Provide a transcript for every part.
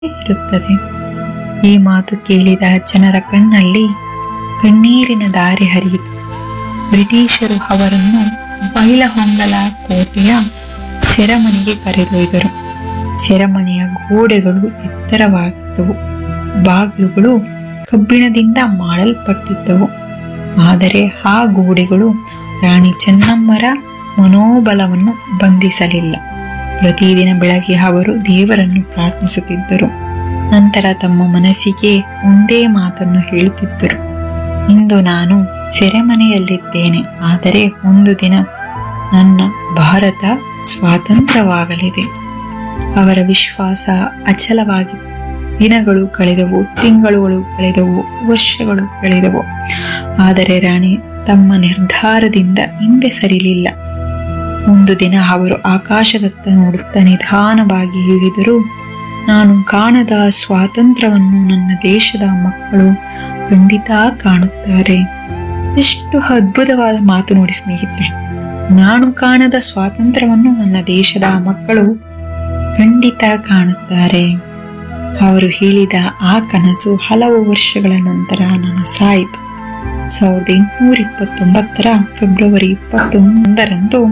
ಇರುತ್ತದೆ ಈ ಮಾತು ಕೇಳಿದ ಜನರ ಕಣ್ಣಲ್ಲಿ ಕಣ್ಣೀರಿನ ದಾರಿ ಹರಿಯಿತು ಬ್ರಿಟಿಷರು ಅವರನ್ನು ಬೈಲಹೊಂಗಲ ಕೋಟೆಯ ಸೆರೆಮನೆಗೆ ಕರೆದೊಯ್ದರು ಸೆರೆಮನೆಯ ಗೋಡೆಗಳು ಎತ್ತರವಾಗಿದ್ದವು ಬಾಗಿಲುಗಳು ಕಬ್ಬಿಣದಿಂದ ಮಾಡಲ್ಪಟ್ಟಿದ್ದವು ಆದರೆ ಆ ಗೋಡೆಗಳು ರಾಣಿ ಚೆನ್ನಮ್ಮರ ಮನೋಬಲವನ್ನು ಬಂಧಿಸಲಿಲ್ಲ ಪ್ರತಿದಿನ ಬೆಳಗ್ಗೆ ಅವರು ದೇವರನ್ನು ಪ್ರಾರ್ಥಿಸುತ್ತಿದ್ದರು ನಂತರ ತಮ್ಮ ಮನಸ್ಸಿಗೆ ಒಂದೇ ಮಾತನ್ನು ಹೇಳುತ್ತಿದ್ದರು ಇಂದು ನಾನು ಸೆರೆಮನೆಯಲ್ಲಿದ್ದೇನೆ ಆದರೆ ಒಂದು ದಿನ ನನ್ನ ಭಾರತ ಸ್ವಾತಂತ್ರ್ಯವಾಗಲಿದೆ ಅವರ ವಿಶ್ವಾಸ ಅಚಲವಾಗಿ ದಿನಗಳು ಕಳೆದವು ತಿಂಗಳುಗಳು ಕಳೆದವು ವರ್ಷಗಳು ಕಳೆದವು ಆದರೆ ರಾಣಿ ತಮ್ಮ ನಿರ್ಧಾರದಿಂದ ಹಿಂದೆ ಸರಿಲಿಲ್ಲ ಒಂದು ದಿನ ಅವರು ಆಕಾಶದತ್ತ ನೋಡುತ್ತಾ ನಿಧಾನವಾಗಿ ಹೇಳಿದರು ನಾನು ಕಾಣದ ಸ್ವಾತಂತ್ರ್ಯವನ್ನು ನನ್ನ ದೇಶದ ಮಕ್ಕಳು ಖಂಡಿತ ಕಾಣುತ್ತಾರೆ ಎಷ್ಟು ಅದ್ಭುತವಾದ ಮಾತು ನೋಡಿ ಸ್ನೇಹಿತರೆ ನಾನು ಕಾಣದ ಸ್ವಾತಂತ್ರ್ಯವನ್ನು ನನ್ನ ದೇಶದ ಮಕ್ಕಳು ಖಂಡಿತ ಕಾಣುತ್ತಾರೆ ಅವರು ಹೇಳಿದ ಆ ಕನಸು ಹಲವು ವರ್ಷಗಳ ನಂತರ ನನಸಾಯಿತು ಸಾವಿರದ ಎಂಟುನೂರ ಇಪ್ಪತ್ತೊಂಬತ್ತರ ಫೆಬ್ರವರಿ ಇಪ್ಪತ್ತೊಂದರಂದು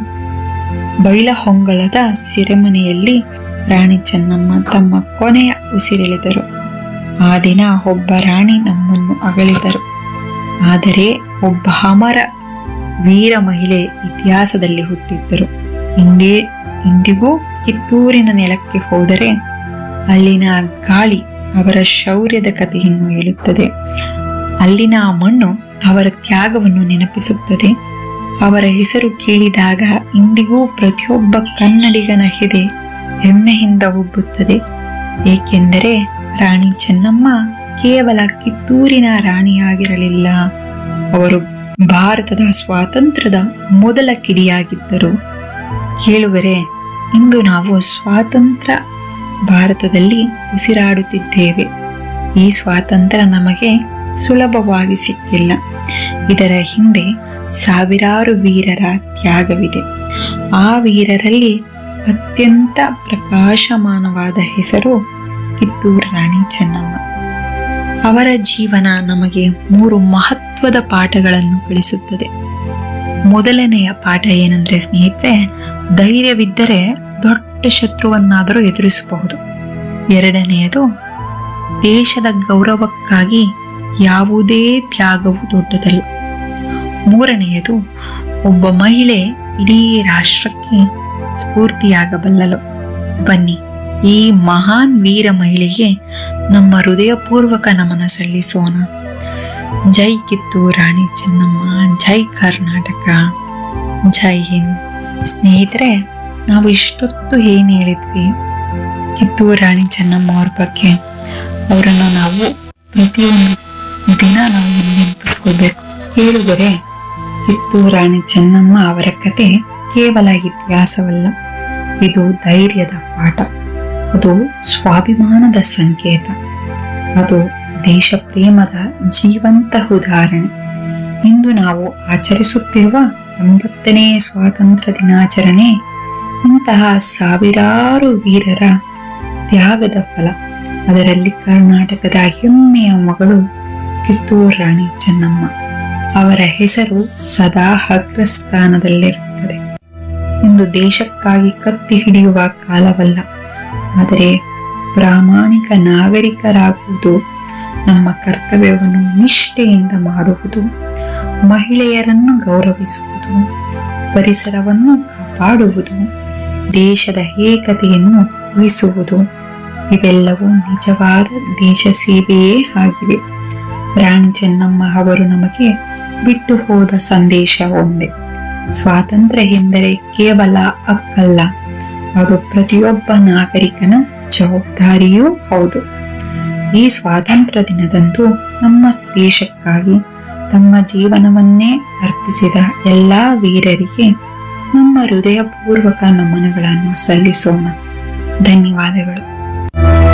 ಬೈಲಹೊಂಗಲದ ಸೆರೆಮನೆಯಲ್ಲಿ ರಾಣಿ ಚೆನ್ನಮ್ಮ ತಮ್ಮ ಕೊನೆಯ ಉಸಿರೆಳೆದರು ಆ ದಿನ ಒಬ್ಬ ರಾಣಿ ನಮ್ಮನ್ನು ಅಗಲಿದರು ಆದರೆ ಒಬ್ಬ ಅಮರ ವೀರ ಮಹಿಳೆ ಇತಿಹಾಸದಲ್ಲಿ ಹುಟ್ಟಿದ್ದರು ಇಂದೇ ಇಂದಿಗೂ ಕಿತ್ತೂರಿನ ನೆಲಕ್ಕೆ ಹೋದರೆ ಅಲ್ಲಿನ ಗಾಳಿ ಅವರ ಶೌರ್ಯದ ಕಥೆಯನ್ನು ಹೇಳುತ್ತದೆ ಅಲ್ಲಿನ ಆ ಮಣ್ಣು ಅವರ ತ್ಯಾಗವನ್ನು ನೆನಪಿಸುತ್ತದೆ ಅವರ ಹೆಸರು ಕೇಳಿದಾಗ ಇಂದಿಗೂ ಪ್ರತಿಯೊಬ್ಬ ಕನ್ನಡಿಗನ ಹೆದೆ ಹೆಮ್ಮೆಯಿಂದ ಉಬ್ಬುತ್ತದೆ ಏಕೆಂದರೆ ರಾಣಿ ಚೆನ್ನಮ್ಮ ಕೇವಲ ಕಿತ್ತೂರಿನ ರಾಣಿಯಾಗಿರಲಿಲ್ಲ ಅವರು ಭಾರತದ ಸ್ವಾತಂತ್ರ್ಯದ ಮೊದಲ ಕಿಡಿಯಾಗಿದ್ದರು ಕೇಳುವರೆ ಇಂದು ನಾವು ಸ್ವಾತಂತ್ರ್ಯ ಭಾರತದಲ್ಲಿ ಉಸಿರಾಡುತ್ತಿದ್ದೇವೆ ಈ ಸ್ವಾತಂತ್ರ್ಯ ನಮಗೆ ಸುಲಭವಾಗಿ ಸಿಕ್ಕಿಲ್ಲ ಇದರ ಹಿಂದೆ ಸಾವಿರಾರು ವೀರರ ತ್ಯಾಗವಿದೆ ಆ ವೀರರಲ್ಲಿ ಅತ್ಯಂತ ಪ್ರಕಾಶಮಾನವಾದ ಹೆಸರು ಕಿತ್ತೂರು ರಾಣಿ ಚೆನ್ನಮ್ಮ ಅವರ ಜೀವನ ನಮಗೆ ಮೂರು ಮಹತ್ವದ ಪಾಠಗಳನ್ನು ಕಲಿಸುತ್ತದೆ ಮೊದಲನೆಯ ಪಾಠ ಏನಂದ್ರೆ ಸ್ನೇಹಿತರೆ ಧೈರ್ಯವಿದ್ದರೆ ದೊಡ್ಡ ಶತ್ರುವನ್ನಾದರೂ ಎದುರಿಸಬಹುದು ಎರಡನೆಯದು ದೇಶದ ಗೌರವಕ್ಕಾಗಿ ಯಾವುದೇ ತ್ಯಾಗವು ದೊಡ್ಡದಲ್ಲ ಮೂರನೆಯದು ಒಬ್ಬ ಮಹಿಳೆ ಇಡೀ ರಾಷ್ಟ್ರಕ್ಕೆ ಸ್ಫೂರ್ತಿಯಾಗಬಲ್ಲಳು ಬನ್ನಿ ಈ ಮಹಾನ್ ವೀರ ಮಹಿಳೆಗೆ ನಮ್ಮ ಹೃದಯಪೂರ್ವಕ ನಮನ ಸಲ್ಲಿಸೋಣ ಜೈ ಕಿತ್ತೂರು ರಾಣಿ ಚೆನ್ನಮ್ಮ ಜೈ ಕರ್ನಾಟಕ ಜೈ ಹಿಂದ್ ಸ್ನೇಹಿತರೆ ನಾವು ಇಷ್ಟೊತ್ತು ಏನ್ ಹೇಳಿದ್ವಿ ಕಿತ್ತೂರು ರಾಣಿ ಚೆನ್ನಮ್ಮ ಅವ್ರ ಬಗ್ಗೆ ಅವರನ್ನ ನಾವು ಪ್ರತಿಯೊಂದು ದಿನ ನಾವು ನೆನಪಿಸ್ಕೊಳ್ಬೇಕು ಕೇಳುಗರೆ ಕಿತ್ತೂರು ರಾಣಿ ಚೆನ್ನಮ್ಮ ಅವರ ಕತೆ ಕೇವಲ ಇತಿಹಾಸವಲ್ಲ ಇದು ಧೈರ್ಯದ ಪಾಠ ಅದು ಸ್ವಾಭಿಮಾನದ ಸಂಕೇತ ಅದು ದೇಶ ಪ್ರೇಮದ ಜೀವಂತ ಉದಾಹರಣೆ ಇಂದು ನಾವು ಆಚರಿಸುತ್ತಿರುವ ಎಂಬತ್ತನೇ ಸ್ವಾತಂತ್ರ್ಯ ದಿನಾಚರಣೆ ಇಂತಹ ಸಾವಿರಾರು ವೀರರ ತ್ಯಾಗದ ಫಲ ಅದರಲ್ಲಿ ಕರ್ನಾಟಕದ ಹೆಮ್ಮೆಯ ಮಗಳು ಕಿತ್ತೂರು ರಾಣಿ ಚೆನ್ನಮ್ಮ ಅವರ ಹೆಸರು ಸದಾ ಅಗ್ರಸ್ಥಾನದಲ್ಲಿರುತ್ತದೆ ಇಂದು ದೇಶಕ್ಕಾಗಿ ಕತ್ತಿ ಹಿಡಿಯುವ ಕಾಲವಲ್ಲ ಆದರೆ ಪ್ರಾಮಾಣಿಕ ನಾಗರಿಕರಾಗುವುದು ನಮ್ಮ ಕರ್ತವ್ಯವನ್ನು ನಿಷ್ಠೆಯಿಂದ ಮಾಡುವುದು ಮಹಿಳೆಯರನ್ನು ಗೌರವಿಸುವುದು ಪರಿಸರವನ್ನು ಕಾಪಾಡುವುದು ದೇಶದ ಏಕತೆಯನ್ನು ಉಳಿಸುವುದು ಇವೆಲ್ಲವೂ ನಿಜವಾದ ದೇಶ ಸೇವೆಯೇ ಆಗಿವೆ ರಾಣಿ ಚೆನ್ನಮ್ಮ ಅವರು ನಮಗೆ ಬಿಟ್ಟು ಹೋದ ಸಂದೇಶ ಒಂದೇ ಸ್ವಾತಂತ್ರ್ಯ ಎಂದರೆ ಕೇವಲ ಹಕ್ಕಲ್ಲ ಅದು ಪ್ರತಿಯೊಬ್ಬ ನಾಗರಿಕನ ಜವಾಬ್ದಾರಿಯೂ ಹೌದು ಈ ಸ್ವಾತಂತ್ರ್ಯ ದಿನದಂದು ನಮ್ಮ ದೇಶಕ್ಕಾಗಿ ತಮ್ಮ ಜೀವನವನ್ನೇ ಅರ್ಪಿಸಿದ ಎಲ್ಲಾ ವೀರರಿಗೆ ನಮ್ಮ ಹೃದಯಪೂರ್ವಕ ನಮನಗಳನ್ನು ಸಲ್ಲಿಸೋಣ ಧನ್ಯವಾದಗಳು